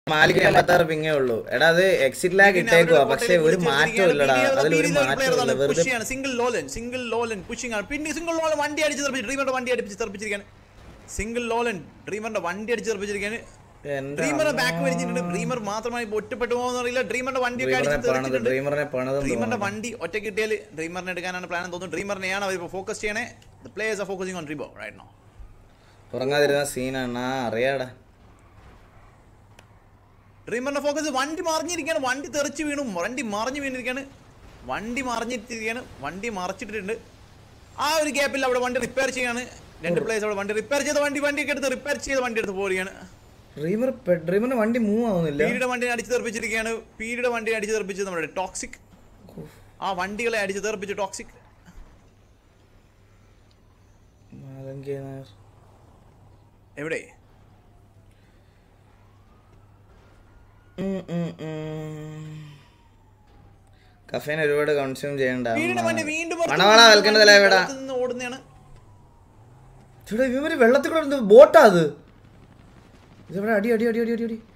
മാലിക്ക് എൺപത്തി ആറ് പിങ്ങേ ഉള്ളൂ എടാ അത് എക്സിറ്റ് ലാഗ് ഇട്ടേക്കുവാ പക്ഷെ ഒരു മാറ്റവും ഇല്ലടാ അതിലൊരു മാറ്റവും ഇല്ല വെറുതെ സിംഗിൾ ലോലൻ സിംഗിൾ ലോലൻ പുഷിംഗ് ആണ് പിന്നെ സിംഗിൾ ലോലൻ വണ്ടി അടിച്ച് തെറിപ്പിച്ചു ഡ്രീമറുടെ വണ്ടി അടിപ്പിച്ച് തെറിപ്പിച്ചിരിക്കാൻ സിംഗിൾ ലോലൻ ഡ്രീമറിന്റെ വണ്ടി അടിച്ച് തെറിപ്പിച്ചിരിക്കാൻ എന്റെ ഡ്രീമറെ ബാക്ക് വലിച്ചിട്ടുണ്ട് ഡ്രീമർ മാത്രമായി ഇപ്പൊ ഒറ്റപ്പെട്ടു പോകുന്ന അറിയില്ല ഡ്രീമറിന്റെ വണ്ടി ഒക്കെ ഡ്രീമറിനെ അടിച്ച് പണത് തെറിച്ചിട്ടുണ്ട് ഡ്രീമറിനെ പണത് ഡ്രീമറിന്റെ വണ്ടി ഒറ്റ കിട്ടിയാൽ ഡ്രീമറിനെ എടുക്കാനാണ് പ്ലാൻ തോന്നുന്നു ഡ്രീമറിനെയാണ് അവർ ഫോക്കസ് ചെയ്യണേ the players are focusing on dreamer right no ഉറങ്ങാതിരുന്ന സീനാണ് ആ അറിയാടാ ഡ്രീമറിന്റെ ഫോക്കസ് വണ്ടി മറിഞ്ഞിരിക്കുകയാണ് വണ്ടി തെറിച്ച് വീണു വണ്ടി മറിഞ്ഞു വീണിരിക്കുകയാണ് വണ്ടി മറിഞ്ഞിരിക്കുകയാണ് വണ്ടി മറിച്ചിട്ടിട്ടുണ്ട് ആ ഒരു ഗ്യാപ്പിൽ അവിടെ വണ്ടി റിപ്പയർ ചെയ്യാണ് രണ്ട് പ്ലേസ് അവിടെ വണ്ടി റിപ്പയർ ചെയ്ത വണ്ടി വണ്ടിയൊക്കെ എടുത്ത് റിപ്പയർ ചെയ്ത വണ്ടി എടുത്ത് പോവുകയാണ് ഡ്രീമർ പെ- ഡ്രീമറിന്റെ വണ്ടി മൂവ് ആവുന്നില്ല പീഡിയുടെ വണ്ടി അടിച്ച് തെറിപ്പിച്ചിരിക്കുകയാണ് പീഡിയുടെ വണ്ടി അടിച്ച് തെറിപ്പിച്ചത് നമ്മുടെ ടോക്സിക് ആ വണ്ടികളെ അടിച്ച് തെറിപ്പിച്ച് ടോക്സിക് മാലങ്കി നായർ. എവിടെ ഉം, ഉം, ഉം. കഫേനെ ഒരുപാട് കൺസ്യൂം ചെയ്യണ്ട പീഡിയുടെ വണ്ടി വീണ്ടും മണവാള വെൽക്കേണ്ടതല്ല ഇവിടെ പുറത്ത് നിന്ന് ഓടുന്നതാണ് ചേട്ടാ ഇവര് വെള്ളത്തിൽ കൂടെ എന്ത് ബോട്ടാ അത് ഇതെവിടെ അടി അടി അടി അടി അടി അടി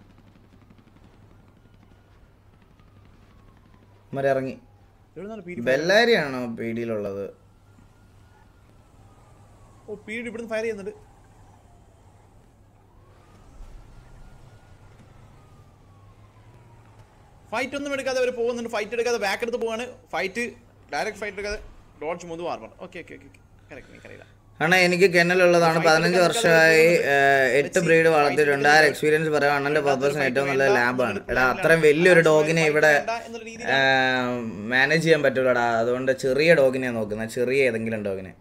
മര ഇറങ്ങി എവിടുന്നാണ് പീഡി ബെല്ലാരിയാണോ പീടിയിലുള്ളത് ഓ പീഡി ഇവിടുന്ന് ഫയർ ചെയ്യുന്നുണ്ട് ഫൈറ്റ് ഒന്നും എടുക്കാതെ അവർ പോകുന്നുണ്ട് ഫൈറ്റ് എടുക്കാതെ ബാക്ക് എടുത്ത് പോവാണ് ഫൈറ്റ് ഡയറക്റ്റ് ഫൈറ്റ് എടുക്കാതെ ഡോഡ്ജ് മുതു armour okay okay okay correct എനിക്കറിയില്ല അണ്ണാ എനിക്ക് കെന്നലുള്ളതാണ് പതിനഞ്ച് വർഷമായി ഏഹ്, എട്ട് ബ്രീഡ് വളർത്തിയിട്ടുണ്ട് ആ ഒരു എക്സ്പീരിയൻസ് പറയാം അണ്ണന്റെ പർപ്പസിന് ഏറ്റവും നല്ല ലാബാണ് എടാ അത്രയും വലിയൊരു ഡോഗിനെ ഇവിടെ എന്നുള്ള രീതിയിൽ മാനേജ് ചെയ്യാൻ പറ്റൂലടാ അതുകൊണ്ട് ചെറിയ ഡോഗിനെ നോക്കുന്നത് ചെറിയ ഏതെങ്കിലും ഡോഗിനെ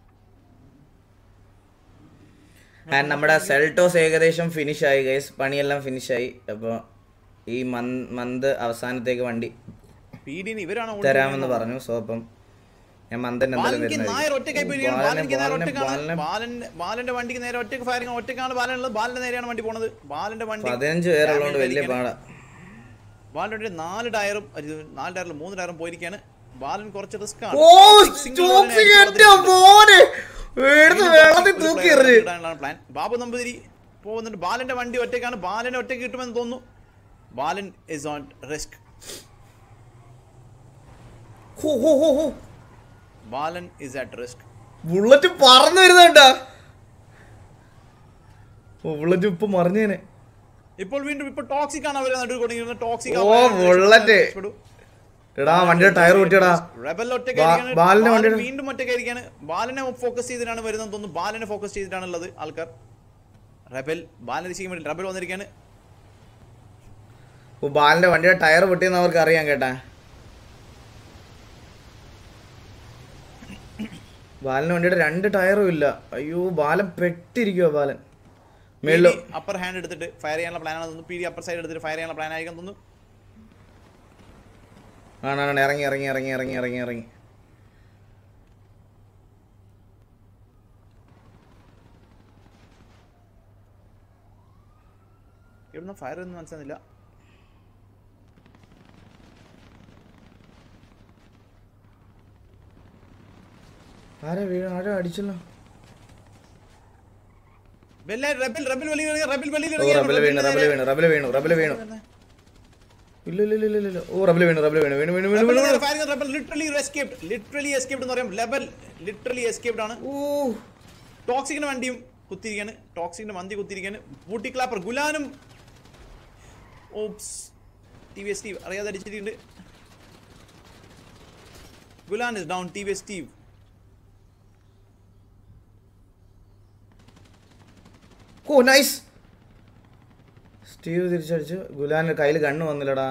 ആൻഡ് നമ്മുടെ സെൽട്ടോസ് ഏകദേശം ഫിനിഷ് ആയി ഗൈസ് പണിയെല്ലാം ഫിനിഷ് ആയി അപ്പോൾ ഈ മന്ത് അവസാനത്തേക്ക് വണ്ടി പീഡിന് ഇവരാണ് തരാമെന്ന് പറഞ്ഞു സോ അപ്പം ഞാൻ മന്തിന്റെ എന്തായാലും ബാലൻക്ക് നായർ ഒറ്റക്കായി പോയിരിക്കുകയാണ് ബാലനെ- ബാലൻക്ക് നേരെ ബാലനെ- ഒറ്റക്കാണ് ബാലനെ ബാലന്റെ ബാലന്റെ വണ്ടിക്ക് നേരെ ഒറ്റക്ക് ഫയറിംഗ് ഒറ്റക്കാണ് ബാലനുള്ളത് ബാലന്റെ നേരെയാണ് വണ്ടി പോണത് ബാലന്റെ വണ്ടി പതിനഞ്ച് പേരുള്ളതുകൊണ്ട് വലിയ പാടാ ബാലന്റെ വണ്ടി നാല് ടയറും ഒരു നാല് ടയറിൽ മൂന്ന് ടയറും പോയിരിക്കാണ് ബാലൻ കുറച്ച് റിസ്ക് ആണ് ഓ സ്റ്റോക്സിങ് എന്റെ മോനെ എടുത്ത് വെള്ളത്തിൽ തൂക്കി എറിഞ്ഞ് പ്ലാൻ ബാബു നമ്പൂതിരി പോകുന്നുണ്ട് ബാലന്റെ വണ്ടി ഒറ്റക്കാണ് ബാലനെ ഒറ്റയ്ക്ക് കിട്ടുമെന്ന് തോന്നുന്നു ബാലൻ ഇസ് ഓൺ റിസ്ക് ഹോ ഹോ ഹോ ഹോ Balan is at risk bullet പറന്നു വരുന്നുണ്ടാ ഓ ബുള്ളറ്റ് ഇപ്പൊ മറിഞ്ഞേനെ ഇപ്പോൾ വീണ്ടും ഇപ്പോൾ ടോക്സിക് ആണ് അവർ നടുവ് കൊടുക്കുന്നത് ടോക്സിക് ഓ, bullet. എടാ വണ്ടിയുടെ ടയർ പൊട്ടിയടാ റെബൽ ബാ- ഒറ്റയ്ക്കായിരിക്കാണ് ബാലനെ ബാലൻ വണ്ടിയുടെ- വീണ്ടും ഒറ്റയ്ക്കായിരിക്കാണ് ബാലനെ ഫോക്കസ് ചെയ്തിട്ടാണ് വരുന്നത് തോന്നുന്നു ബാലനെ ഫോക്കസ് ചെയ്തിട്ടാണുള്ളത് ആൾക്കാർ റെബൽ ബാലനെ രക്ഷിക്കാൻ വേണ്ടി റെബൽ വന്നിരിക്കുകയാണ് ഓ ബാലിന്റെ വണ്ടിയുടെ ടയർ പൊട്ടിയെന്ന് അവർക്ക് അറിയാൻ കേട്ടാ ബാലന്റെ വണ്ടിയുടെ രണ്ട് ടയറും ഇല്ല അയ്യോ ബാലൻ പെട്ടിരിക്കുവാ ബാലൻ മേളില് അപ്പർ ഹാൻഡ് എടുത്തിട്ട് ഫയർ ചെയ്യാനുള്ള പ്ലാനാണ് തോന്നുന്നു പി ഡി അപ്പർ സൈഡ് എടുത്തിട്ട് ഫയർ ചെയ്യാനുള്ള പ്ലാൻ ആയിരിക്കും തോന്നുന്നു ആണാണ് ഇറങ്ങി ഇറങ്ങി ഇറങ്ങി ഇറങ്ങി ഇറങ്ങി ഇറങ്ങി ഇവിടുന്ന് ഫയർ ഒന്നും മനസ്സിലാകുന്നില്ല ആരെ വീഴ ആരെ അടിച്ചല്ലോ ബെല്ല റെബൽ റെബൽ വെളിയിൽ ഇറങ്ങി, റെബൽ വെളിയിൽ ഓ ഇറങ്ങി, റബല് വീണു റെബൽ റബല് വീണു റബല് വീണു റബല് വീണു ഇല്ല ഇല്ല ഇല്ല ഇല്ല ഇല്ല ഓ റബല് വീണു റബല് വീണു വീണു വീണു വീണു റെബൽ വീണു നേരെ fire ചെയ്യുന്ന rebel literally escaped literally escaped എന്ന് പറയാം ലെബൽ ലിറ്ററലി എസ്കേപ്ഡ് ആണ് ഓ ടോക്സിക്കിന്റെ വണ്ടിയും കുത്തിയിരിക്കാണ് ടോക്സിക്കിന്റെ വണ്ടി കുത്തിയിരിക്കാണ് ബൂട്ടി ക്ലാപ്പർ ഗുലാനും ops T V S Steve അറിയാതെ അടിച്ചിട്ടുണ്ട് ഗുലാൻ is down T V S Steve ഓ നൈസ് സ്റ്റീവ് തിരിച്ചടിച്ചു ഗുലാന്റെ കയ്യിൽ കണ്ണ് വന്നില്ലടാ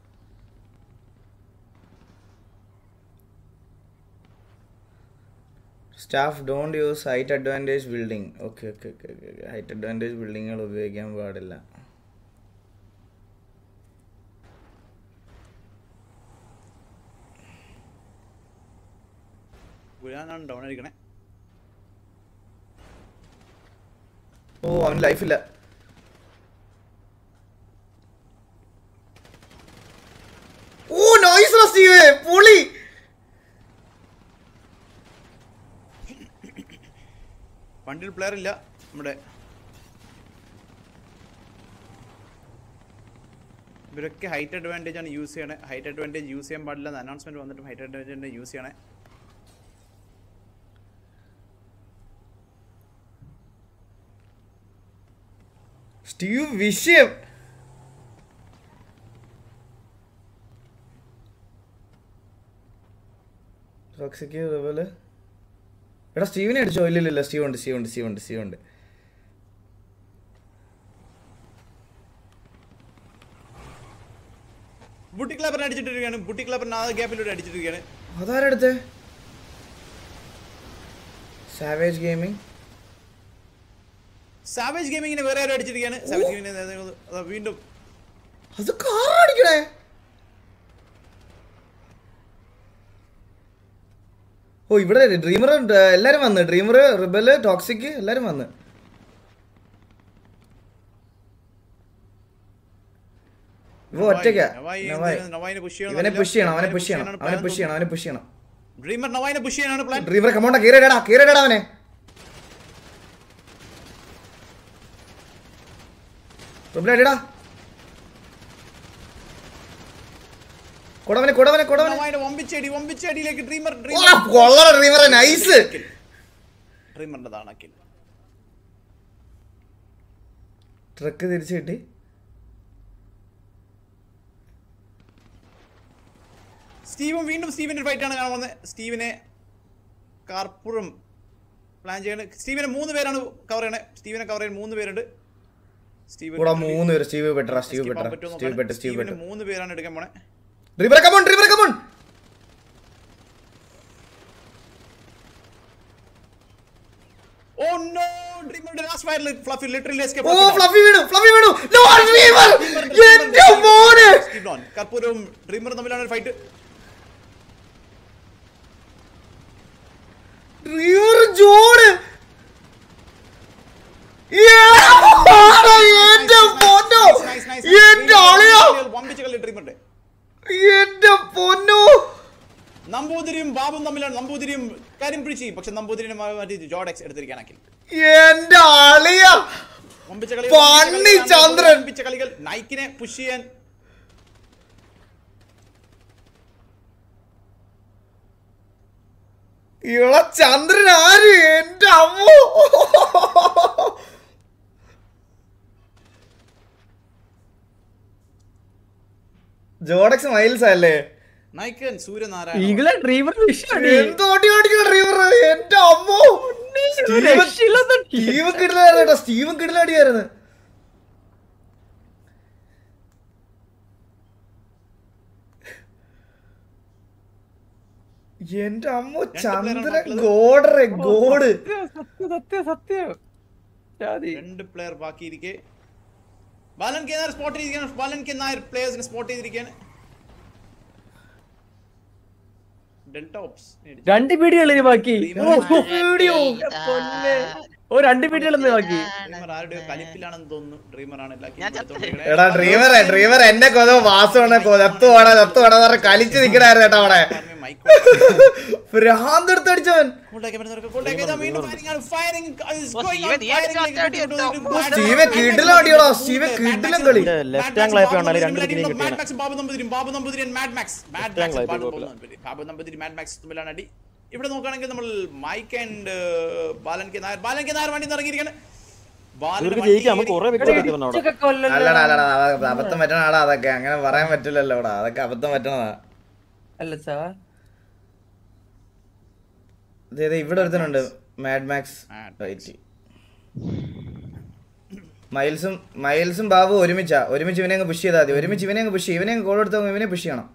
staff don't use height advantage building okay okay okay okay height advantage ബിൽഡിങ്ങുകൾ ഉപയോഗിക്കാൻ പാടില്ല ഗുലാനാണ് ഡൗൺ അടിക്കണേ ഓ അവന് ലൈഫില്ല ഓ നൈസ് സ്റ്റീവ് പൊളി വണ്ടിയിൽ പ്ലെയർ ഇല്ല നമ്മുടെ ഇവരൊക്കെ ഹൈറ്റ് അഡ്വാൻറ്റേജ് ആണ് യൂസ് ചെയ്യണേ ഹൈറ്റ് അഡ്വാൻറ്റേജ് യൂസ് ചെയ്യാൻ പാടില്ല അനൗൺസ്മെന്റ് വന്നിട്ടും ഹൈറ്റ് അഡ്വാൻറ്റേജ് യൂസ് ചെയ്യണേ സ്റ്റീവ് വിഷയം ടോക്സിക് റിബല് എടാ സ്റ്റീവിനെ അടിച്ചോ ഇല്ല ഇല്ല, ഇല്ല സ്റ്റീവ് ഉണ്ട് സ്റ്റീവ് ഉണ്ട് സ്റ്റീവ് ഉണ്ട് സ്റ്റീവ് ഉണ്ട് ബുട്ടി ക്ലബറിനെ അടിച്ചിട്ടിരിക്കുകയാണ് ബുട്ടി ക്ലബറിന് ആ ഗ്യാപ്പിലൂടെ അടിച്ചിട്ടിരിക്കുകയാണ് അതാരെടുത്തേ സാവേജ് ഗെയിമിംഗ് സാവേജ് ഗെയിമിങ്ങിനെ വേറെ ആരും അടിച്ചിരിക്കുകയാണ് സാവേജ് ഗെയിമിങ്ങിനെ വീണ്ടും അത് കാറടിക്കണേ ഓ ഇവിടെ ഡ്രീമർ എല്ലാരും വന്ന് ഡ്രീമർ റിബല് ടോക്സിക് എല്ലാരും വന്ന് ഇവ ഒറ്റയ്ക്കാ നവായി നവായ്. എന്തിനാ നവായിനെ push ചെയ്യണം ഇവനെ എന്നറിയില്ല. പുഷ് ചെയ്യണം അവനെ നവായിനെ പുഷ് ചെയ്യണം അവനെ പുഷ് ചെയ്യണം അവനെ പുഷ് ചെയ്യണം ഡ്രീമർ നവായിനെ പുഷ് ചെയ്യാനാണ് പ്ലാൻ ഡ്രീമർ കമോണ്ട കീറിയടാ കീറിയടാ അവനെ റിബിൾ അടിടാ കൊടവനെ കൊടവനെ കൊടവനെ നവായിനെ വമ്പിച്ചടി വമ്പിച്ചടിയിലേക്ക് ഡ്രീമർ ആ, കൊള്ളടാ ഡ്രീമറെ നൈസ് ഡ്രീമറിന്റെതാണ് കിൽ ട്രക്ക് തിരിച്ചു കിട്ടി സ്റ്റീവും വീണ്ടും സ്റ്റീവിന്റെ ഫൈറ്റ് ആണ് കാണാൻ വന്നത് സ്റ്റീവിനെ കാർപ്പുറം പ്ലാൻ ചെയ്യണ സ്റ്റീവിനെ മൂന്ന് പേരാണ് കവർ ചെയ്യണേ സ്റ്റീവിനെ കവർ ചെയ്യാൻ മൂന്ന് പേരുണ്ട് സ്റ്റീവ് കൂടാ മൂന്ന് പേര് സ്റ്റീവ് ബെറ്ററാ സ്റ്റീവ് skip ആവാൻ ബെറ്റർ പറ്റുമോ സ്റ്റീവ് നോക്കണം. ബെറ്റർ സ്റ്റീവ് സ്റ്റീവിന് ബെറ്റർ മൂന്ന് പേരാണ് എടുക്കാൻ പോണേ ഡ്രീമറെ കമോൺ ഡ്രീമറെ കമോൺ ഓ നോ ഡ്രീമറുടെ ലാസ്റ്റ് ഫയറിൽ Fluffy literally escape oh Fluffy വീണു ഫ്ലഫി വീണു നോ ഡ്രീമർ എന്റെ മോനെ സ്റ്റീവ് ഡോൺ കർപ്പൂരവും ഡ്രീമറും തമ്മിലാണ് ഫൈറ്റ് ഡ്രീമർ ജോണ് എന്റെ പൊന്നോ എന്റെ അളിയോ വമ്പിച്ച കളി ഡ്രീമറുടെ എന്റെ പൊന്നോ നമ്പൂതിരിയും ബാബും തമ്മിലാണ് നമ്പൂതിരിയും കാര്യം പിടിച്ച് പക്ഷെ നമ്പൂതിരിനെ മാറ്റി ജോഡെക്സ് എടുത്തിരിക്കാനാക്കി എന്റെ അളിയ വമ്പിച്ച കളി പന്നി ചന്ദ്രൻ. വമ്പിച്ച കളികൾ നൈക്കിനെ പുഷ് ചെയ്യാൻ ഇള ചന്ദ്രൻ ആര് എന്റെ അമ്മോ ജോഡക്സ് മൈൽസ് അല്ലേ നൈക്കൻ സൂര്യനാരായണ ഈഗിളെ ഡ്രീമർ വിഷയമാണ് എന്തോട്ടി ഓടിക്കുന്ന ഡ്രൈവർ എന്റെ അമ്മോ സ്റ്റീവൻ സ്റ്റീവൻ കിടലായിരുന്നു കേട്ടോ സ്റ്റീവൻ കിടലടിയായിരുന്നു എന്റെ അമ്മോ ചന്ദ്രൻ ഗോഡറെ ഗോഡ് സത്യം സത്യം സത്യം ജാതി. രണ്ട് പ്ലെയർ ബാക്കിയിരിക്കെ ബാലൻ കെ നായർ സ്പോട്ട് ചെയ്തിരിക്കുകയാണ് ബാലൻ കെ നായർ പ്ലേയേഴ്സിനെ സ്പോട്ട് ചെയ്തിരിക്കുകയാണ് ഡെൽറ്റ ഓപ്സ് രണ്ട് പീടികൾ ഇനി ബാക്കി Dreamer ഓ, വീഡിയോ പൊന്നെ. ഓ രണ്ട് പീടികൾ ഇന്ന് ബാക്കി ഡ്രീമർ ആരുടെ കലിപ്പിലാണെന്ന് തോന്നുന്നു ഡ്രീമർ ആണ് എല്ലാ ഞാൻ kills ചത്തു. എടുത്തോണ്ടിരിക്കണേ. എടാ ഡ്രീമറെ ഡ്രീമർ എന്നെ കൊത വാസമാണ് കൊതത്തു വേണ തത്തു വേണ പറഞ്ഞ കളിച്ച് നിക്കണായിരുന്നു കേട്ടോ അവിടെ പറഞ്ഞ് mic കൊടുത്തു. ഭ്രാന്ത് എടുത്തടിച്ചവൻ കൊണ്ടേക്ക് വരുന്നവർക്ക് കൊണ്ടേക്ക് ഇതാ വീണ്ടും firing ആണ്. Firing is ഓ, going സ്റ്റീവൻ on. നീ Firing അടിച്ച ലേക്ക് ഒറ്റയടി കൊണ്ടുവന്നിട്ട് എടുത്തോ. Mad Max സ്റ്റീവൻ കിടിലം അടിയോടാ, സ്റ്റീവൻ Mad കിടിലം Max കളി. Mad ലെഫ്റ്റ് Max ആംഗിൾ ആയപ്പോ ബാബു കണ്ടാല് രണ്ട് Namboothiri, ടീമിനെയും Mad കിട്ടിയാണ്. Max Babu Namboothiri Babu Namboothiri and Mad Max Mad Left Max angle ആയി ബാബു കുഴപ്പമില്ല. നമ്പൂതിരി. ബാബു നമ്പൂതിരി Mad Max തമ്മിലാണ് അടി ഇവിടെ നോക്കുകയാണെങ്കിൽ നമ്മൾ Mike and Balan K Nair Balan K Nair വണ്ടി ഇറങ്ങിയിരിക്കുകയാണ് ബാലൻ ഇവർക്ക് വണ്ടി ജയിക്കാം നമുക്ക് കുറെ വ്യക്തി അവിടെ ഉച്ചക്കൊക്കെ കൊല്ലല്ലോ. അല്ലടാ അല്ലടാ അത് അബദ്ധം പറ്റണ ആടാ അതൊക്കെ അങ്ങനെ പറയാൻ പറ്റില്ലല്ലോ ഇവിടെ അതൊക്കെ അബദ്ധം പറ്റണതാ അല്ല സാർ ദേ, ദേ, ഇവിടെ ഒരുത്തനുണ്ട് മാഡ് മാക്സ് Mad റൈറ്റ് മൈൽസും മൈൽസും ബാബു ഒരുമിച്ചാ ഒരുമിച്ച് ഇവനെ അങ്ങ് പുഷ് ചെയ്താൽ മതി ഒരുമിച്ച് ഇവനെ അങ്ങ് പുഷ് ചെയ്യും ഇവനെ അങ്ങ് ഗോൾ എടുത്ത ഇവനെ പുഷ് ചെയ്യണം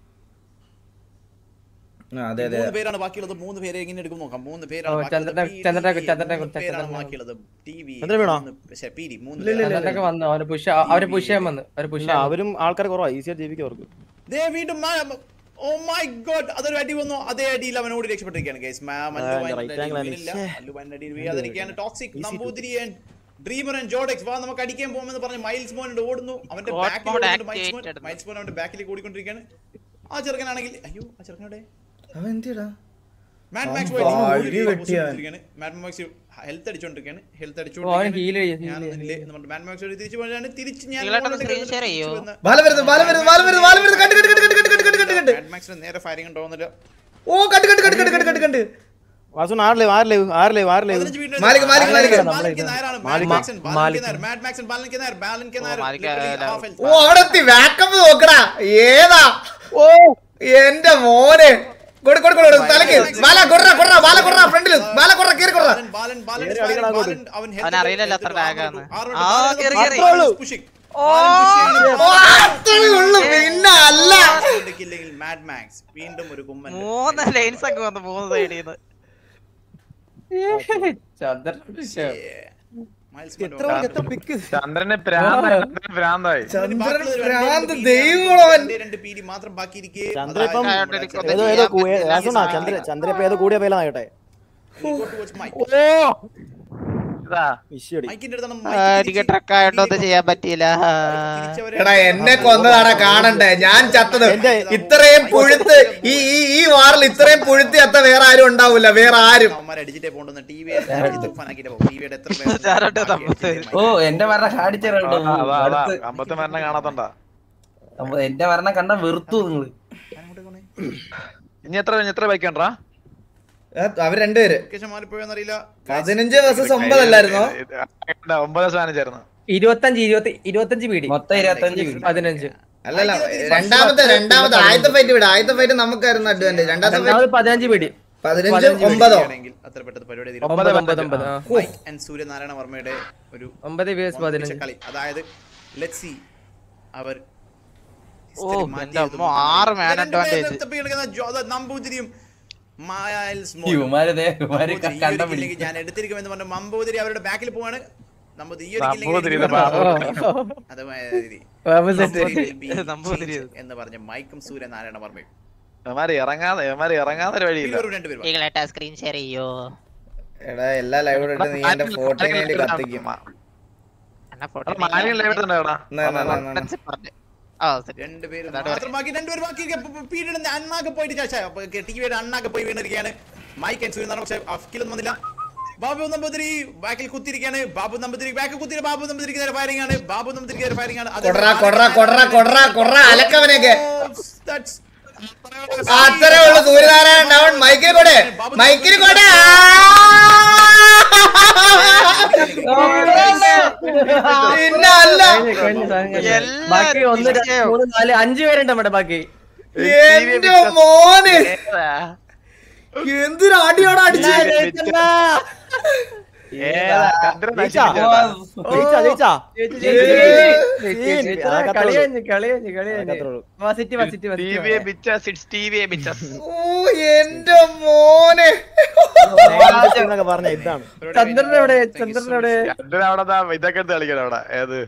ആ അതെ അതെ മൂന്ന് പേരാണ് ബാക്കിയുള്ളത് മൂന്ന് പേരെ എങ്ങനെ എടുക്കും നോക്കാം മൂന്ന് പേരാണ് ഓ, ബാക്കിയുള്ളത്. ചന്ദ്രനെ- പി- ചന്ദ്രനെ- ടി- ചന്ദ്രനെ മൂന്ന് കുറിച്ച് പേരാണ് ചന്ദ്രനെ ബാക്കിയുള്ളത് ടിവി ചന്ദ്രൻ വീണോ? പക്ഷേ പി ഡി മൂന്ന് ഇല്ല, ഇല്ല, പേരാണ്. ഇല്ല. അതൊക്കെ വന്നു അവരെ പുഷ് അവരെ പുഷ് ചെയ്യാൻ വന്ന് അവരെ പുഷ് ചെയ്യാൻ വന്നു. അവരും ആൾക്കാർ കുറവാ ഈസിയായിട്ട് ജീവിക്കും അവർക്ക് ദേ വീണ്ടും ഓ മൈ ഗോഡ് അതൊരു അടി വന്നു അതേ അടിയിൽ അവനോട് രക്ഷപ്പെട്ടിരിക്കുകയാണ് ഗൈസ് right angle ആണ്. ശ്ശേ. വീഴാതിരിക്കുകയാണ് toxic Namboothiri dreamer and Jodex വാ നമുക്ക് അടിക്കാൻ പോകുമെന്ന് പറഞ്ഞ് മൈൽസ് മോൻ ഓടുന്നു അവന്റെ God ബാക്കിൽ mode മൈൽസ് മോൻ activated. മൈൽസ് മോൻ അവന്റെ ബാക്കിലേക്ക് ഓടിക്കൊണ്ടിരിക്കുകയാണ് ആ ചെറുക്കനാണെങ്കിൽ അയ്യോ ആ ചെറുക്കനോടെ അവൻ എന്തിടാ മാഡ് അവൻ മാക്സ് വഴി വെട്ടിയവൻ. മാഡ് മാക്സ് ഹെൽത്ത് അടിച്ചോണ്ടിരിക്കുകയാണ് ഹെൽത്ത് ഓ, അവൻ heal ചെയ്യും, heal ഞാൻ ചെയ്യും. ഒന്നില്ലേ എന്ന് പറഞ്ഞിട്ട് മാൻ മാക്സ് തിരിച്ചു പോയാണ് തിരിച്ച് ഞാൻ നിങ്ങളായിട്ടൊന്ന് screen share ചെയ്യോ? ബാല വരുന്നു ബാല വരുന്നു ബാല വരുന്നു ബാല വരുന്നു കണ്ട് കണ്ട് കണ്ട് കണ്ട് കണ്ട് കണ്ട് കണ്ട് കണ്ട് മാൻ മാക്സിന് നേരെ ഫയറിംഗ് ഉണ്ടോന്നില്ല ഓ കണ്ട് കണ്ട് കണ്ട് കണ്ട് കണ്ട് കണ്ട് കണ്ട് വാസുൻ ആറ് ലൈവ് ആറ് ലൈവ് ആറ് ലൈവ് ആറ് ലൈവ് പതിനഞ്ച് വീടിന് മാലിക്, മാലിക്, മാലിക്. ബാലൻക്ക് നേരാണ്. മാലിക് മാക്സൺ, ബാലൻക്ക് നേരെ. മാഡ് മാക്സൺ, ബാലൻക്ക് നേരെ. ബാലൻക്ക് നേരെ. മാലിക് Literally അല്ല. half health. ഓ അവിടെ എത്തി വാക്കപ്പ് നോക്കടാ ഏതാ ഓ എന്റെ മോനെ കൊടു കൊടു കൊടു തലക്ക് ബാല കൊറ കൊറ ബാല കൊറ ഫ്രണ്ടിൽ ബാല കൊറ കേറി കൊറ ബാലൻ, ബാലൻ, ബാലൻ is firing. ബാലൻ, അവൻ health അവൻ അറിയില്ലല്ലോ health അത്ര lag ആറ് ആന്ന്. ആറ് ആ, ബാലൻ കേറി, കേറി. ബാലൻ is pushing. ബാലൻ push ചെയ്യുന്നു. ഓ അത്രേ ഉള്ളു പിന്നെ അല്ല ഇല്ലെങ്കിൽ മാഡ് മാക്സ് വീണ്ടും ഒരു കുമ്മൻ മൂന്ന് ലൈൻസ് ഒക്കെ വന്ന് മൂന്ന് സൈഡിൽ ചന്ദ്രൻ മൈൽസ് എത്ര എത്ര പിക്ക് ചന്ദ്രന് പ്രാന്തായി ചന്ദ്രന് പ്രാന്തായി ചന്ദ്രൻ ഭ്രാന്ത് ദൈവമുള്ളവൻ രണ്ട് പീഡി മാത്രം ബാക്കിയിരിക്കെ ചന്ദ്ര ഇപ്പം അതായത് ഇവിടെ ഏതോ ഏതോ കൂ- ഏ- വാസുണ്ണാ, ചന്ദ്ര ചന്ദ്ര ഇപ്പൊ ഏതോ കൂടിയ പേല ആകട്ടെ ഇതാ വിഷയടി മൈക്കിന്റെ അടുത്താണ് എനിക്ക് ട്രക്ക് ആയിട്ടോ ഒന്നും ചെയ്യാൻ പറ്റിയില്ല എടാ എന്നെ കൊന്നതാടാ കാണണ്ടേ ഞാൻ ചത്തത് എന്റെ- ഇത്രയും പുഴുത്ത് ഈ ഈ ഈ വാറിൽ ഇത്രയും പുഴുത്തി അത്ത വേറെ ആരും ഉണ്ടാവില്ല വേറെ ആരും അവന്മാരെ അടിച്ചിട്ടേ പോണ്ടെന്ന് ടി വി തുഫാനാക്കിട്ട് പോകും ടി വിയുടെ എത്ര പേര് ചാരോട്ട് തമ്മിൽ. ഓ എന്റെ മരണം കാണിച്ചിട്ടുണ്ട് അതാ, അതാ, അതാ. അമ്പത്തി മരണം കാണാത്തണ്ടാ എന്റെ മരണം കണ്ട വെറുത്തു നിങ്ങള് ഇനി എത്ര ഇനി എത്ര ബൈക്ക് ഉണ്ടാ ഏ, അവര് രണ്ടുപേര് ലൊക്കേഷൻ മാറിപ്പോയെന്നറിയില്ല പതിനഞ്ച് വേഴ്സസ് ഒമ്പതല്ലായിരുന്നോ ഒമ്പത് പതിനഞ്ചായിരുന്നു ഇരുപത്തഞ്ച് ഇരുപത്തി ഇരുപത്തഞ്ച് പീടി മൊത്തം ഇരുപത്തഞ്ച് പതിനഞ്ച് അല്ലല്ല രണ്ടാമത്തെ രണ്ടാമത്തെ ആദ്യത്തെ ഫൈറ്റ് വിട ആദ്യത്തെ ഫൈറ്റ് നമുക്കായിരുന്നു അഡ്വാൻറ്റേജ് രണ്ടാമത്തെ രണ്ടാമത് ഫൈറ്റ് പതിനഞ്ച് പീടി പതിനഞ്ച് ഒമ്പതോ ആണെങ്കിൽ അത്ര പെട്ടെന്ന് പരിപാടി തീരും. ഒമ്പത് ഒമ്പത് ഒമ്പത് ആ. മൈക്ക് ആൻഡ് സൂര്യനാരായണ വർമ്മയുടെ ഒരു ഒമ്പത് വേഴ്സ് ഒന്നിച്ച പതിനഞ്ച് കളി അതായത് ലെറ്റ് സി അവർ ഓ, എന്റെ അമ്മോ, ആറ് man advantage. നമ്പൂതിരിയും മൈൽസ് ഇവന്മാരിതേ, ഇവന്മാര് നമ്പൂതിരി ഈ കണ്ട ഒരു കില്ലിങ് ഞാൻ എടുത്തിരിക്കുമെന്ന് പറഞ്ഞ നമ്പൂതിരി അവരുടെ ബാക്കിൽ പോവാണ് നമ്പൂതിരി ഈ ഒരു കില്ലിങ് നമ്പൂതിരി എനിക്ക് ബാബു. വേണം. അത് മാതിരി. Opposite. Namboothiri will be Namboothiri. changed എന്ന് പറഞ്ഞ മൈക്കും സൂര്യനാരായണ വർമ്മയും ഇവന്മാര് ഇറങ്ങാതെ ഇവന്മാര് ഇറങ്ങാതെ ഒരു വഴിയില്ല ഇവരും രണ്ടുപേരും ഈകളേട്ടാ സ്ക്രീൻ ഷെയർ ചെയ്യോ എടാ എല്ലാ ലൈവ് ഇട്ട് നീ എന്റെ ഫോട്ടോന് വേണ്ടി കത്തിക്കും എന്നാ എടാ, മാലിന്യം ലൈവ് ഇട്ടിട്ടുണ്ടോ എടാ? എന്നാ, എന്നാ, എന്നാ, എന്നാ. ഫോട്ടോ പറഞ്ഞു ആ ശരി രണ്ടുപേരും അതാണ് മാത്രം ബാക്കി രണ്ടുപേരും ബാക്കി പീഡിയുടെ അണ്ണാക്ക് പോയിട്ട് ചാച്ച ടിവിയുടെ അണ്ണാക്ക് പോയി വീണിരിക്കുകയാണ് മൈക്ക് ആൻഡ് സൂര്യൻ പക്ഷേ അഫ്കിലൊന്നും വന്നില്ല ബാബു നമ്പൂതിരി ബാക്കിൽ കുത്തിയിരിക്കുകയാണ് ബാബു നമ്പൂതിരി ബാക്കിൽ കുത്തിരി ബാബു നമ്പൂതിരിക്ക് നേരെ ഫയറിംഗ് ആണ് ബാബു നമ്പൂതിരിക്ക് നേരെ ഫയറിംഗ് ആണ് അത് കൊടറ കൊടറ കൊടറ കൊടറ കൊടറ അലക്കവനെയൊക്കെ That's- അത്രേ ഉള്ളു സൂര്യനാരായണൻ ഡൗൺ മൈക്കിന് കൊടെ മൈക്കിന് കൊടെ പിന്നെ അല്ല ബാക്കി ഒന്ന് രണ്ട് മൂന്ന് നാല് അഞ്ചു പേരുണ്ട് നമ്മുടെ ബാക്കി എന്റെ മോന് എന്തൊരു അടിയോടെ അടിച്ച് ഏതാ? ചന്ദ്രൻ ജയിച്ചാ? നശിപ്പിച്ചേട്ടാ. ജയിച്ചാ ജയിച്ചാ കളിയഞ്ഞ് കളിയഞ്ഞ് കളിയഞ്ഞ് അത്രേ ഉള്ളൂ. വാ സിറ്റി വാ സിറ്റി വാ TVA bitches, it's TVA bitches. ഓ എന്റെ മോനെ എന്നൊക്കെ പറഞ്ഞ ഇതാണ് ചന്ദ്രൻ എവിടെ ചന്ദ്രൻ എവിടെ ചന്ദ്രൻ അവിടെ ദാ ഇതൊക്കെ എടുത്ത് കളിക്കണം അവിടെ ഏത്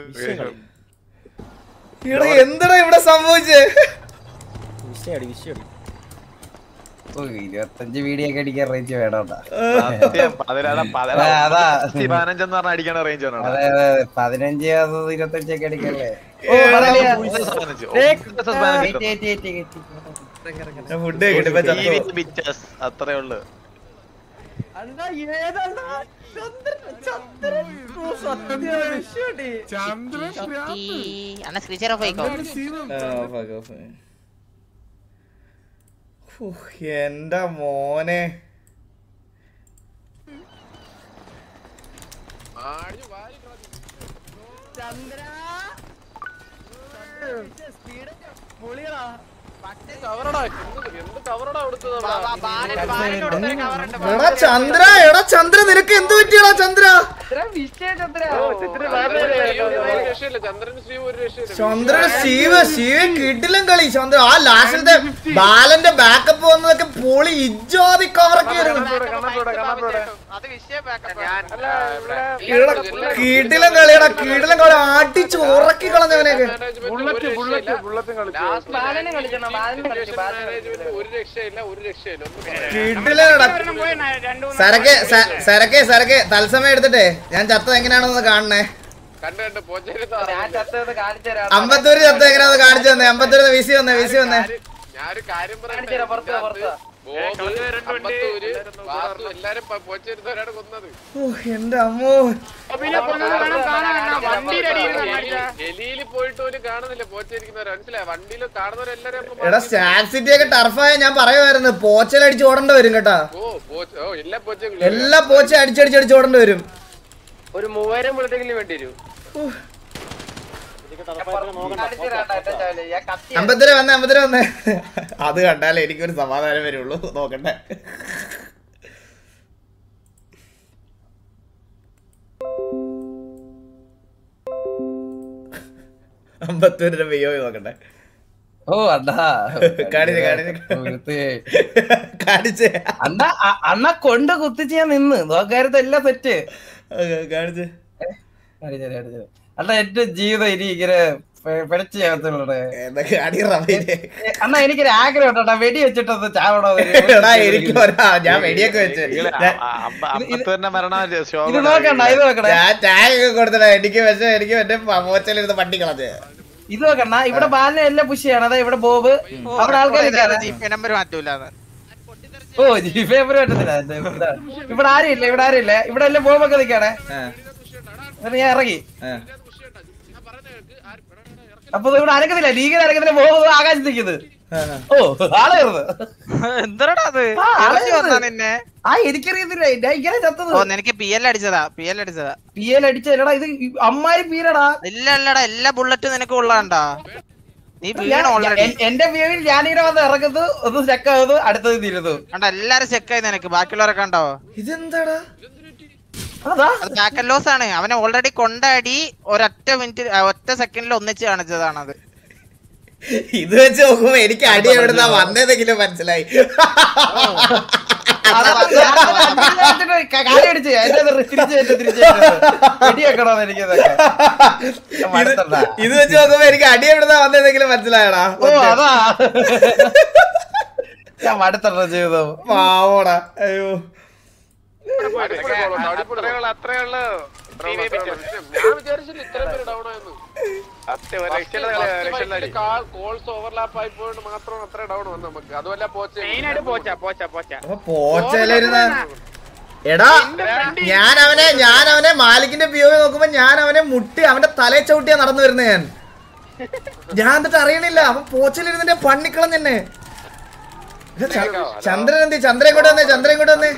എടാ എന്തെടാ ഇവിടെ സംഭവിച്ചേ വിഷയടി വിഷയടി ഇരുപത്തഞ്ച് വീഡിയോ ഒക്കെ അടിക്കാൻ റേഞ്ച് വേണോട്ടാ സത്യം, പതിനാറ് പതിനാറ് ആ, അതാ. പത്ത് പതിനഞ്ചെന്ന് പറഞ്ഞ അടിക്കണ റേഞ്ച് വേണം അതെ അതെ അതെ. പതിനഞ്ച് അത് ഇരുപത്തഞ്ചൊക്കെ അടിക്കല്ലേ ഫുഡ് കിട്ടിയപ്പോ ചത്തു ബിച്ചസ് അത്രേ ഉള്ളു അണ്ണ സ്ക്രീൻ ഷെയർ ഓഫ് ആയിക്കോ ആ, fuck off. ഹൂ, എന്റെ മോനെ എടാ ചന്ദ്ര എടാ ചന്ദ്ര നിനക്ക് എന്ത് പറ്റിയടാ ചന്ദ്ര ചന്ദ്രൻ ശിവ ശിവ കിട്ടിലും കളി ചന്ദ്ര ആ ലാസ്റ്റിലത്തെ ബാലന്റെ ബാക്കപ്പ് വന്നതൊക്കെ പൊളി ഇജ്ജാതി കവറൊക്കെ കീട്ടിലും കളിയടാ കീട്ടിലും കളി അടിച്ച് ഉറക്കി കളഞ്ഞവനെയൊക്കെ കീട്ടിലടാ സരക്കെ സ- സരക്കെ സരക്കെ തത്സമയം എടുത്തിട്ടേ ഞാൻ ചത്തത് എങ്ങനെയാണെന്ന് കാണണേ അമ്പത്തൂര് ചത്ത എങ്ങനെയാണെന്ന് കാണിച്ചു തന്നെ അമ്പത്തൂര് വിസി വന്നേ വിസി വന്നേ ഓ എന്റെ അമ്മോ എടാ സ്റ്റാറ്റ് സിറ്റി ഒക്കെ ടർഫായ ഞാൻ പറയുമായിരുന്നു പോച്ചലടിച്ച് ഓടേണ്ടി വരും കേട്ടാ എല്ലാ പോച്ച അടിച്ചടിച്ചടിച്ച് ഓടേണ്ടി വരും ഒരു മൂവായിരം മുഴത്തെങ്കിലും വേണ്ടി വരും അമ്പത്തിര വന്നേ അമ്പത്തിര വന്നേ അത് കണ്ടാലേ എനിക്കൊരു സമാധാനം വരുള്ളൂ നോക്കട്ടെ അമ്പത്തൊരു രൂപ അയ്യോ നോക്കട്ടെ ഓ അണ്ണാ കാണിച്ച് കാണിച്ച് വൃത്തി. കാണിച്ചേ അണ്ണ അ- അണ്ണ കൊണ്ട് കുത്തിച്ച് ഞാൻ നിന്ന് നോക്കാരത്തെ എല്ലാം സെറ്റ് കാണിച്ച് അണ്ണ എന്റെ ജീവിതം ഇനി ഇങ്ങനെ പെ- പിടച്ച് ചേർത്തുള്ളേ എന്താ കാണി റമീനെ അണ്ണ എനിക്കൊരു ആഗ്രഹം ഉണ്ടോ വെടി വെച്ചിട്ടൊന്ന് ചാവണോ എടാ എനിക്ക് ഒരാ ഞാൻ വെടിയൊക്കെ വെച്ച് ഞാൻ- അമ്പത്തൂരിന്റെ മരണം ഇത് നോക്കണ്ട ഇത് നോക്കണേ ഞാൻ ടാഗ് ഒക്കെ കൊടുത്തിട്ടാ എനിക്ക് പക്ഷെ എനിക്ക് മറ്റേ മോച്ചലിരുന്ന് പട്ടി കളഞ്ഞ് ഇത് നോക്കണ്ട ഇവിടെ ബാലിനെ എല്ലാം പുഷ് ചെയ്യണം അതാ ഇവിടെ ബോബ് അവിടെ ആൾക്കാർ ജിപി നമ്പർ മാറ്റൂല ഓ ജി പേപ്പർ പറ്റത്തില്ല ഇത് ഇവിടെ- ഇവിടെ ആരും ഇല്ല ഇവിടെ ആരും ഇല്ല ഇവിടെ എല്ലാം ബോബൊക്കെ നിൽക്കണേ ആ, എന്നിട്ട് ഞാൻ ഇറങ്ങി ആ. അപ്പൊ ഇവിടെ അനക്കത്തില്ല ലീഗിൽ അനക്കത്തില്ല ബോബ് ആകാശത്ത് നിൽക്കുന്നത് ആ, ഓ ആളായിരുന്നു എന്താടാ അത് ആ, ഇറച്ചി അത് വന്നാ നിന്നെ ആ എനിക്കറിയത്തില്ല ഞാൻ ഇങ്ങനെ ചത്തത് ഓ നിനക്ക് പി എൽ അടിച്ചതാ പി എൽ അടിച്ചതാ പി എൽ അടിച്ചല്ലടാ ഇത് അമ്മാരി പീരടാ ഇല്ല ഇല്ലടാ എല്ലാ ബുള്ളറ്റും നിനക്ക് ഉള്ളതാണ്ടാ നീ വീണ ഓൾറെഡി എൻ- എന്റെ വ്യൂവിൽ ഞാനിങ്ങനെ വന്ന് ഇറങ്ങുന്നത് ഒന്ന് സ്റ്റക്ക് ആകുന്നു അടുത്തത് തിരുന്നു കണ്ട എല്ലാരും ചെക്കായി നിനക്ക് ബാക്കിയുള്ളവരൊക്കെ ഉണ്ടോ ഇതെന്താടാ അതാ അത് ബാക്ക് ലോസ് ആണ് അവനെ ഓൾറെഡി കൊണ്ടാടി ഒരൊറ്റ മിനിറ്റ് ഒറ്റ സെക്കൻഡിൽ ഒന്നിച്ച് കാണിച്ചതാണ് അത് ഇത് വെച്ച് നോക്കുമ്പോ എനിക്ക് അടി എവിടുന്നാ വന്നതെങ്കിലും മനസ്സിലായി കാലം അടിച്ച് എന്റെ തിരിച്ച് എന്റെ തിരിച്ച് വെടി വെക്കണോന്ന് എനിക്കിതൊക്കെ ഇത് മടുത്തണ്ടാ. ഇത് വെച്ച് നോക്കുമ്പോ എനിക്ക് അടി എവിടുന്നാ വന്നതെങ്കിലും മനസ്സിലായടാ ഓ അതാ ഞാൻ മടുത്തണ്ട ജീവിതം പാവോടാ അയ്യോ അത്രേ ഉള്ളൂ കോൾസ് ഓവർലാപ്പ് ആയിപ്പോണ്ട് മാത്രം അത്ര ഡൗൺ വന്നു നമുക്ക് അതുമല്ല അപ്പൊ പോച്ചയിലിരുന്ന എടാ ഞാൻ അവനെ ഞാൻ അവനെ മാലിക്കിന്റെ പി നോക്കുമ്പോ ഞാൻ അവനെ മുട്ടി അവന്റെ തലയെ ചവിട്ടിയാ നടന്നു വരുന്നത് ഞാൻ ഞാൻ എന്നിട്ട് അറിയണില്ല അവൻ പോച്ചയിലിരുന്നെ പണ്ണിക്കളം തന്നെ എടാ, ച- ചന്ദ്രൻ എന്തി ചന്ദ്രൻ ഇങ്ങോട്ട് വന്നേ ചന്ദ്രൻ ഇങ്ങോട്ട് വന്നേ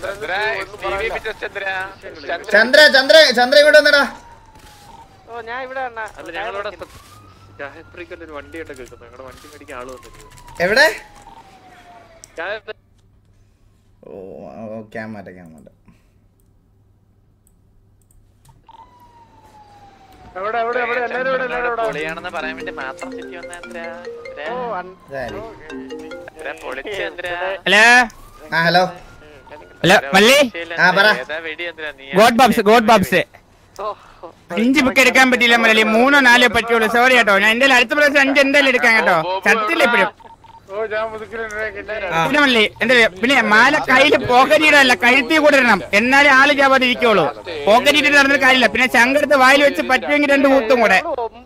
ചന്ദ്ര ചന്ദ്ര ചന്ദ്രൻ ഇങ്ങോട്ട് വന്നേടാ എവിടെ ഓ ഓ ക്യാം മാറ്റാം ക്യാം മാറ്റാം പൊളിയാണെന്ന് പറയാൻ വേണ്ടി മാത്രം ചുറ്റി ഇതാര്? ഹലോ ആ ഹലോ ഹലോ മല്ലി ആ പറ ഗോഡ് ബാബ്സ് ഗോഡ് ബാബ്സ് അഞ്ച് ബുക്ക് എടുക്കാൻ പറ്റില്ല മല്ലി മൂന്നോ നാലോ പറ്റുള്ളൂ സോറി കേട്ടോ ഞാൻ എന്തായാലും അടുത്ത പ്രാവശ്യം അഞ്ച് എന്തായാലും എടുക്കാം കേട്ടോ ചത്തില്ല ഇപ്പോഴും ആ പിന്നെ മല്ലി എന്താ പിന്നെ മാല കയ്യില് പോക്കറ്റിയുടെ അല്ല കഴുത്തി കൂടെ ഇടണം എന്നാലേ ആള് ചാവാതെ ഇരിക്കുള്ളൂ പോക്കറ്റിട്ട് നടന്നിട്ട് കാര്യമില്ല പിന്നെ ശങ്കരത്ത് വായിൽ വെച്ച് പറ്റുമെങ്കിൽ രണ്ട് കൂത്തും കൂടെ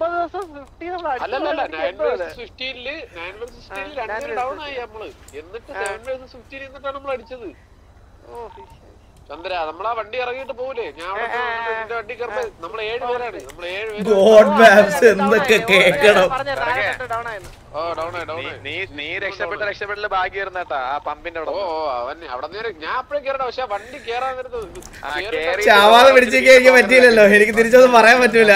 ഡൗൺ ആയി നമ്മള് എന്നിട്ട് സെവൻ വേഴ്സസ് ഫിഫ്റ്റീൻ എന്നിട്ടാണ് നമ്മൾ അടിച്ചത് ചന്ദ്ര നമ്മളാ വണ്ടി ഇറങ്ങിയിട്ട് പോകൂലേ ഞാൻ അവിടെ പോയി വന്നിട്ട് നിന്റെ വണ്ടി കയറുമ്പോ നമ്മൾ ഏഴ് പേരാണ് നമ്മൾ ഏഴ് പേര് ഗോഡ് മാപ്സ് എന്തൊക്കെ കേക്കണം ഓ ഡൗൺ ആയി ഡൗൺ നീ നീ രക്ഷപ്പെട്ട രക്ഷപ്പെടല് ഭാഗ്യമായിരുന്നേട്ടാ ആ പമ്പിന്റെ അവിടെ ഓ അവൻ അവിടെ നേരെ ഞാൻ അപ്പഴേ കേറണ്ട പക്ഷെ ആ വണ്ടി കേറാൻ നേരത്ത് ചാവാതെ പിടിച്ചേക്കാൻ എനിക്ക് പറ്റിയില്ലല്ലോ എനിക്ക് തിരിച്ചൊന്നും പറയാൻ പറ്റൂല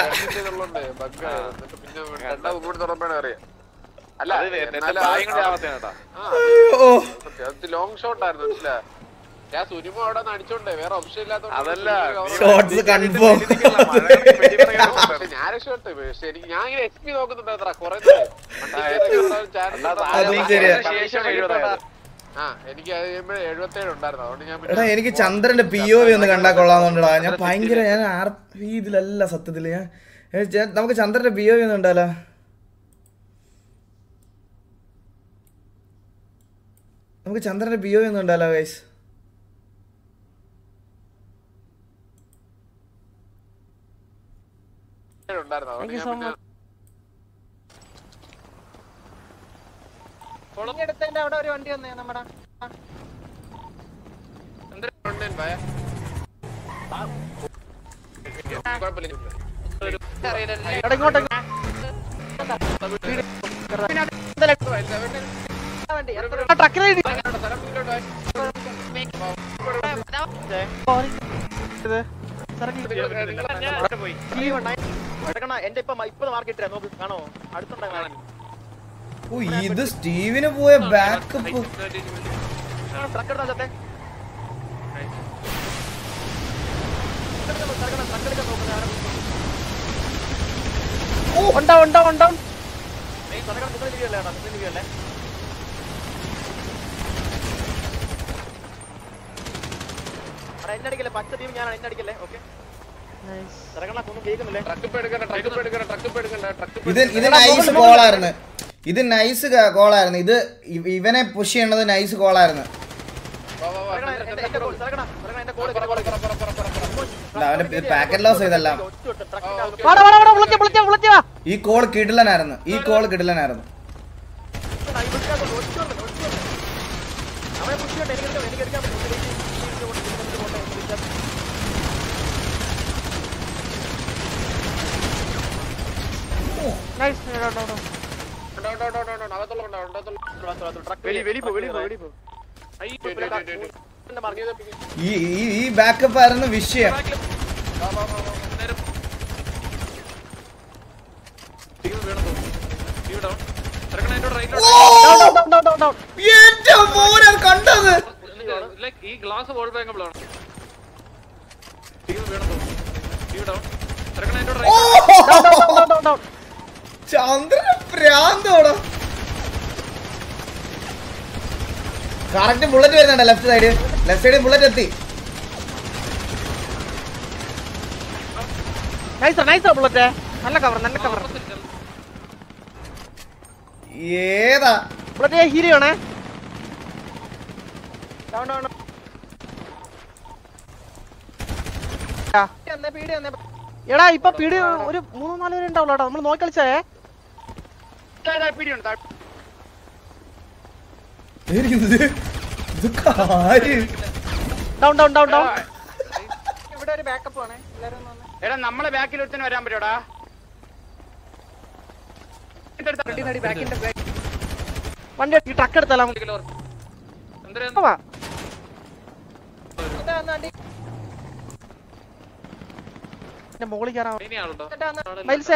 പിന്നെ രണ്ടാമത് കൂടി തുറപ്പാണ് അറിയാം അല്ല ഓ ലോങ് ഷോട്ട് ആയിരുന്നു മനസ്സിലാ ഞാൻ സുനിമ അവിടെ നിന്ന് അടിച്ചോണ്ടേ വേറെ ഓപ്ഷൻ ഇല്ലാത്ത അതല്ല Shots confirm. ഞാൻ രക്ഷപ്പെട്ടു പക്ഷെ എനിക്ക് ഞാൻ ഇങ്ങനെ എക്സ് പി നോക്കുന്നുണ്ടായിരുന്ന കൊറേ അതും ശരിയാ. ആ എനിക്ക് അത് കഴിയുമ്പോ എഴുപത്തേഴ് ഉണ്ടായിരുന്നു അതുകൊണ്ട് ഞാൻ എടാ എനിക്ക് ചന്ദ്രന്റെ പി ഒ വി ഒന്ന് കണ്ടാ കൊള്ളാന്നുണ്ടടാ ഞാൻ ഭയങ്കര ഞാൻ ആർ ഈ ഇതിലല്ല സത്യത്തില് ഞാൻ ഏ, ചെ- നമുക്ക് ചന്ദ്രന്റെ പി ഒ വി ഒന്നും ഉണ്ടല്ലോ നമുക്ക് ചന്ദ്രന്റെ പി ഒ വി ഒന്നും ഉണ്ടല്ലോ ഗൈസ് ഉണ്ടായിരുന്നു അതുകൊണ്ട് ഞാൻ പിന്നെ അവിടെ ഒരു വണ്ടി വന്നേ നമ്മുടെ ചന്ദ്രൻ online bye. കുഴപ്പമില്ല എന്റെ ഇപ്പൊ ഇപ്പൊ മാർക്ക് ഇട്ടേ നോക്ക് കാണോ അടുത്തുണ്ടായി ഓ ഇത് സ്റ്റീവിന് പോയ ബാക്കപ്പ് ട്രക്ക് എടുത്താ ചത്തേ ഉണ്ടോ ഉണ്ടോ ഉണ്ടോ എന്നടിക്കല്ലേ പച്ച ടീം ഞാനാണ് എന്നടിക്കല്ലേ ഓക്കെ തിരക്കണ ഒന്നും കേൾക്കുന്നില്ലേ ട്രക്ക് ഇപ്പൊ എടുക്കണ്ട ട്രക്ക് ഇപ്പൊ എടുക്കണ്ട ട്രക്ക് ഇപ്പൊ എടുക്കണ്ട ട്രക്ക് ഇത് ഇത് നൈസ് കോളായിരുന്നു ഇത് നൈസ് കോളായിരുന്നു ഇത് ഇ- ഇവനെ പുഷ് ചെയ്യണത് നൈസ് കോളായിരുന്നു എന്റെ കോൾ തിരക്കണ തിരക്കണ എന്റെ കോൾ അവന്റെ പാക്കറ്റ് ലോസ് ചെയ്തെല്ലാം വാടാ വാടാ വാടാ വിളിച്ചാ വിളിച്ചാ വിളിച്ചാ ഈ കോൾ കിടിലനായിരുന്നു ഈ കോൾ കിടിലനായിരുന്നു അവനെ പുഷ് ചെയ്യട്ടെ എനിക്ക് എനിക്ക് എടുക്കാൻ പറ്റും നൈസ് വെളി വെളി പോ വെളി പോ വെളി പോ ഈ ഈ ഈ ബാക്കപ്പ് ആയിരുന്നു വിഷയം എന്റെ മോനെ കണ്ടത് ഈ ഗ്ലാസ് വോൾ ബാങ്കബിൾ ആണ് ഓ ചന്ദ്രന പ്രാന്തോടാ കറക്റ്റ് ബുള്ളറ്റ് വരുന്നുണ്ട് left side left side bullet എത്തി നൈസ് നൈസ് ബുള്ളറ്റ് നല്ല കവർ നല്ല കവർ ഏതാ ബുള്ളറ്റ് ഹീരോയാണേ എടാ ഇപ്പൊ പീടി ഒരു മൂന്ന് നാല് പേര് ഉണ്ടാവുള്ളൂ കേട്ടോ നമ്മൾ നോക്കി കളിച്ചേ ഇത് ഇത് കാര്യം ഡൗൺ ഡൗൺ ഡൗൺ ഡൗൺ ഇവിടെ ഒരു ബാക്കപ്പ് ആണ് എല്ലാരും ഒന്ന് വന്നേ. എടാ നമ്മളെ ബാക്കിൽ ഒരുത്തന് വരാൻ പറ്റൂടാ വണ്ടി ട്രക്ക് എടുത്താലോ വാ. ഇതാ വന്ന് വണ്ടി. എന്റെ മുകളിൽ കയറാൻ ഇനിയാണല്ലോ ഇതാ വന്ന്. മൈൽസേ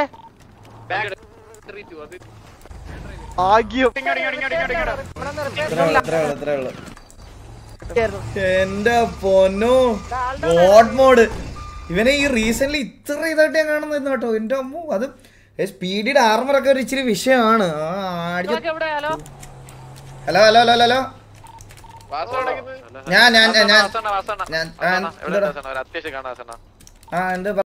അത് ഭാഗ്യം ഇവിടെ ഒന്ന് repair ഇത്രേ ഉള്ളു, ഇത്രേ ഉള്ളു, ഇത്രേ ഉള്ളു. ആയിരുന്നു. എന്റെ പൊന്നു ഗോഡ് മോഡ് ഇവനെ ഈ റീസെന്റ് ഇത്ര ഇതായിട്ട് ഞാൻ കാണുന്നത് കേട്ടോ എന്റെ അമ്മു അത് സ്പീഡിയുടെ ആർമർ ഒക്കെ ഒരു ഇച്ചിരി വിഷയമാണ് ആ, അടിച്ച- എവിടെ hello hello hello hello hello വാസന ഞാൻ ഞാൻ ഞാൻ ഞാൻ വാസന വാസന ഞാൻ ആ, എന്തെടാ? അത്യാവശ്യം കാണാൻ വാസന ആ എന്ത്